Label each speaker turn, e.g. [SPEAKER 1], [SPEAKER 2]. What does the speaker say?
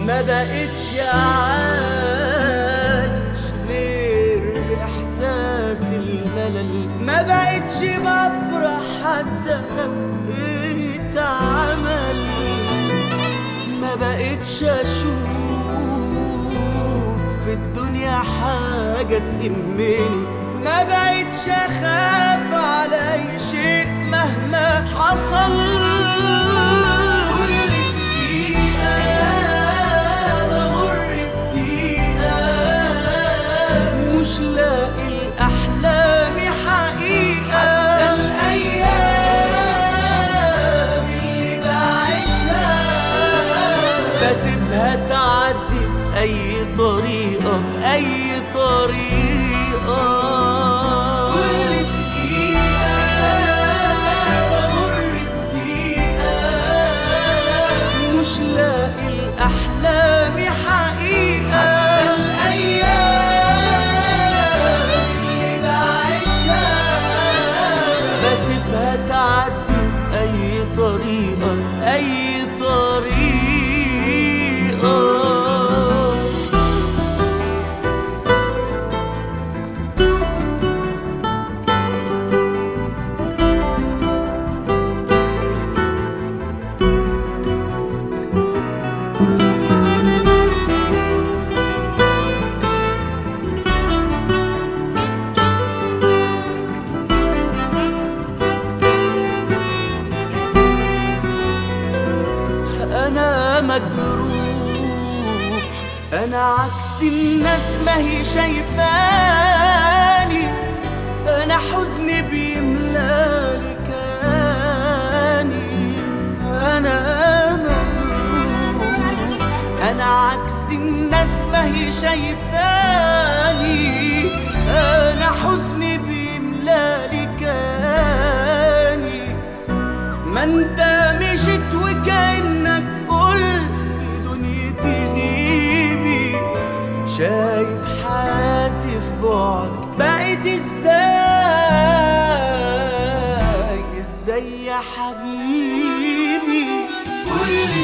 [SPEAKER 1] ما بقتش عايش غير بإحساس الملل ما بقتش بفرح حتى لو اتعمل ما بقتش اشوف في الدنيا حاجة تهمني ما بقتش اخاف على اي شيء مهما حصل كل دقيقة بمر بدقيقة مش لاقي الأحلام حقيقة حتى الأيام اللي بعيشها بسيبها تعدي بأي طريقة بأي طريقة كل دقيقة بمر بدقيقة مش لاقي الأحلام حقيقة حتى الأيام اللي بعيشها بسيبها تعدي أي طريقة أي طريقة أنا مجروح أنا عكس الناس ما هي شايفاني أنا حزني بيملالي كياني أنا مجروح أنا عكس الناس ما هي شايفاني أنا حزني بيملالي كياني ما انت مشيت وكأنك قلت لدنيتي غيبي شايف حياتي في بعدك بقيت ازاي ازاي يا حبيبي كل